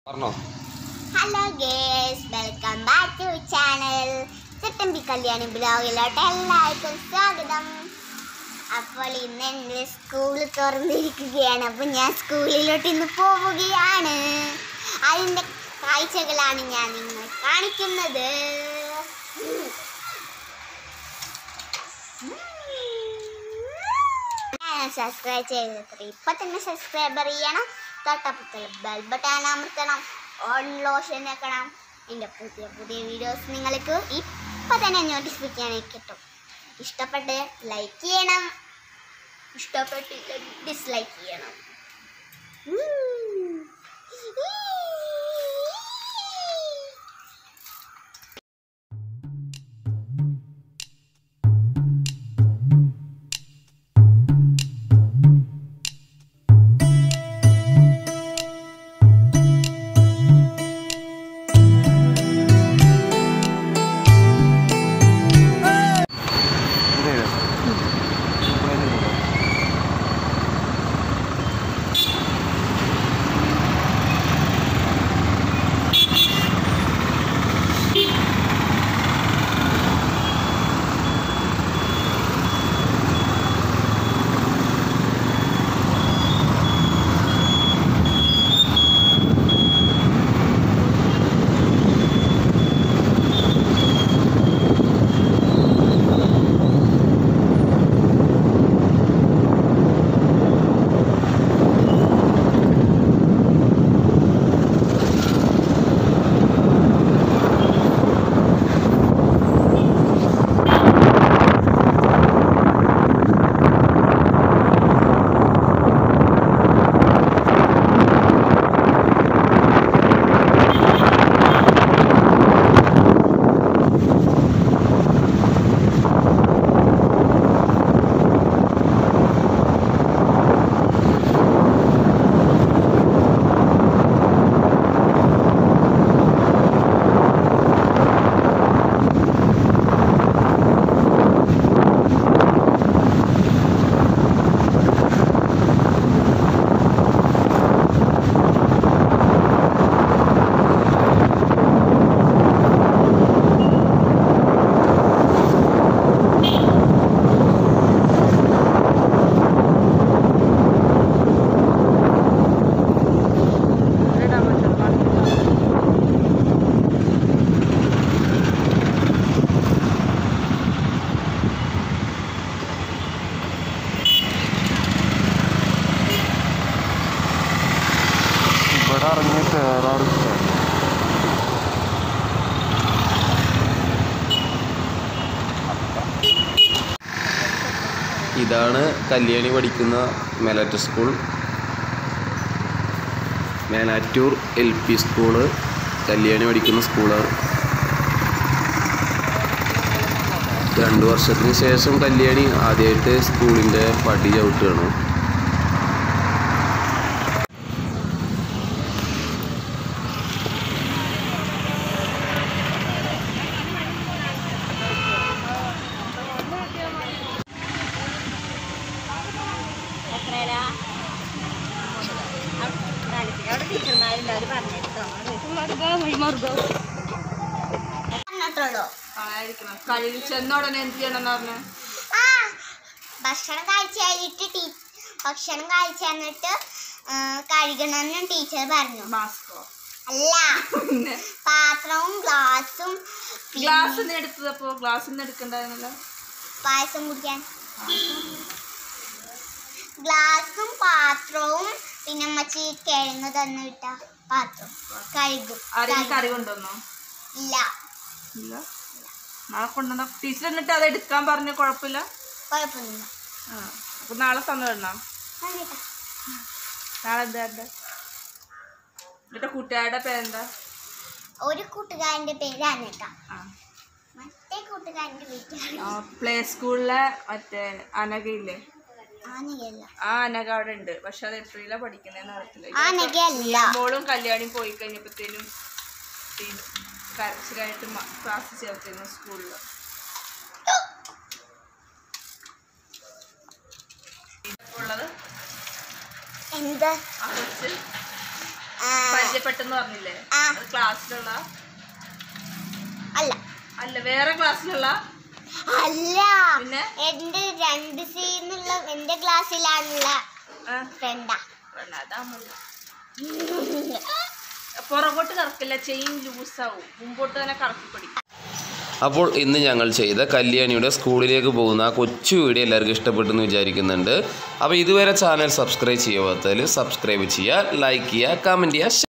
പറഞ്ഞോ hello guys welcome back to channel Chattambi Kalyani ബ്ലോഗിലോട്ട് എല്ലാവർക്കും സ്വാഗതം അപ്പോൾ ഇന്ന് എൻ്റെ സ്കൂൾ തുറന്നിരിക്കുകയാണ് അപ്പോൾ ഞാൻ സ്കൂളിലോട്ട് ഇന്ന് പോവുകയാണ് അതിൻ്റെ കാഴ്ചകളാണ് ഞാൻ നിങ്ങൾ കാണിക്കുന്നത് സബ്സ്ക്രൈബ് ചെയ്തിട്ട് ഇപ്പം തന്നെ സബ്സ്ക്രൈബർ ചെയ്യണം തൊട്ടപ്പുറത്തുള്ള ബെൽ ബട്ടൺ അമർത്തണം ഓൺ ലോഷൻ വെക്കണം എൻ്റെ പുതിയ പുതിയ വീഡിയോസ് നിങ്ങൾക്ക് ഇപ്പം തന്നെ നോട്ടിഫിക്കേഷൻ കിട്ടും ഇഷ്ടപ്പെട്ട് ലൈക്ക് ചെയ്യണം ഇഷ്ടപ്പെട്ടില്ല ഡിസ്ലൈക്ക് ചെയ്യണം ഉം. ഇവിടെ ഇറങ്ങി കയറാറില്ല ഇതാണ് കല്യാണി പഠിക്കുന്ന മെലറ്റ് school Melattur L P school Kalyani പഠിക്കുന്ന സ്കൂള് രണ്ടു വർഷത്തിന് ശേഷം കല്യാണി ആദ്യമായിട്ട് സ്കൂളിൻ്റെ പടി ചവിട്ടുകയാണ് പറഞ്ഞിട്ടുള്ളൂ കാണാതിരിക്കണം കഴിയിൽ ചെന്ന ഉടനെ എന്ത് ചെയ്യണമെന്ന് പറഞ്ഞു ആ ഭക്ഷണം കഴിച്ചു കഴിഞ്ഞിട്ട് ടീ ഭക്ഷണം കഴിച്ചു തന്നിട്ട് കഴുകണമെന്നും ടീച്ചർ പറഞ്ഞു മാസ്കോ അല്ല പിന്നെ പാത്രവും ഗ്ലാസും ഗ്ലാസ് നിന്ന് എടുത്തതപ്പോ ഗ്ലാസ് നിന്ന് എടുക്കണ്ടായിരുന്നല്ലോ പായസം കുടിക്കാൻ ഗ്ലാസും പാത്രവും പിന്നെ അമ്മച്ചി കിഴങ്ങ് തന്നു വിട്ട പാത്രം കഴുകും ആരെങ്കിലും കഴുകും. കറി കൊണ്ടുവന്നോ ഇല്ല ഇല്ല നാളെ കൊണ്ടുവന്ന ടീച്ചർ എന്നിട്ട് അത് എടുക്കാൻ പറഞ്ഞ കുഴപ്പമില്ല കുഴപ്പമൊന്നുമില്ല ആ അപ്പൊ നാളെ തന്നു വിടണം കണ്ടിട്ടാ നാളെ എന്താ എന്താ എന്നിട്ട് കൂട്ടുകാരുടെ പേരെന്താ ഒരു കൂട്ടുകാരന്റെ പേര് അനക്ക ആ മറ്റേ കൂട്ടുകാരന്റെ പേര് പ്ലേ സ്കൂളിലെ മറ്റേ അനകയില്ലേ ആനകയല്ല ആ അനക അവിടെ ഉണ്ട് പക്ഷെ അത് എത്രയിലാ പഠിക്കുന്നതെന്ന് അറിയത്തില്ല ആനകയല്ല മോളും കല്യാണി പോയി കഴിഞ്ഞപ്പോഴത്തേനും കരച്ചിലായിട്ട് ക്ലാസ് ചേർത്തിരുന്നു സ്കൂളിൽ ഉള്ളത് എന്താ ആ കൊച്ച് ആ, പരിചയപ്പെട്ടെന്ന് പറഞ്ഞില്ലേ ആ. അത് ക്ലാസ്സിലുള്ള അല്ല അല്ല വേറെ ക്ലാസ്സിലുള്ള അല്ല പിന്നെ? എന്റെ രണ്ട് സീന്നുള്ള എന്റെ ക്ലാസ്സിലാണുള്ള ആ, ഫ്രണ്ടാ വേണ്ട, അതാവുമ്പോ. പുറകോട്ട് കറക്കില്ല ചെയിൻ ലൂസാവും മുമ്പോട്ട് തന്നെ കറക്കി പിടിക്കും അപ്പോൾ ഇന്ന് ഞങ്ങൾ ചെയ്ത കല്യാണിയുടെ സ്കൂളിലേക്ക് പോകുന്ന ആ കൊച്ചു വീഡിയോ എല്ലാവർക്കും ഇഷ്ടപ്പെട്ടെന്ന് വിചാരിക്കുന്നുണ്ട് അപ്പോൾ ഇതുവരെ ചാനൽ സബ്സ്ക്രൈബ് ചെയ്യാത്തതിൽ സബ്സ്ക്രൈബ് ചെയ്യുക ലൈക്ക് ചെയ്യുക കമൻറ്റ് ചെയ്യുക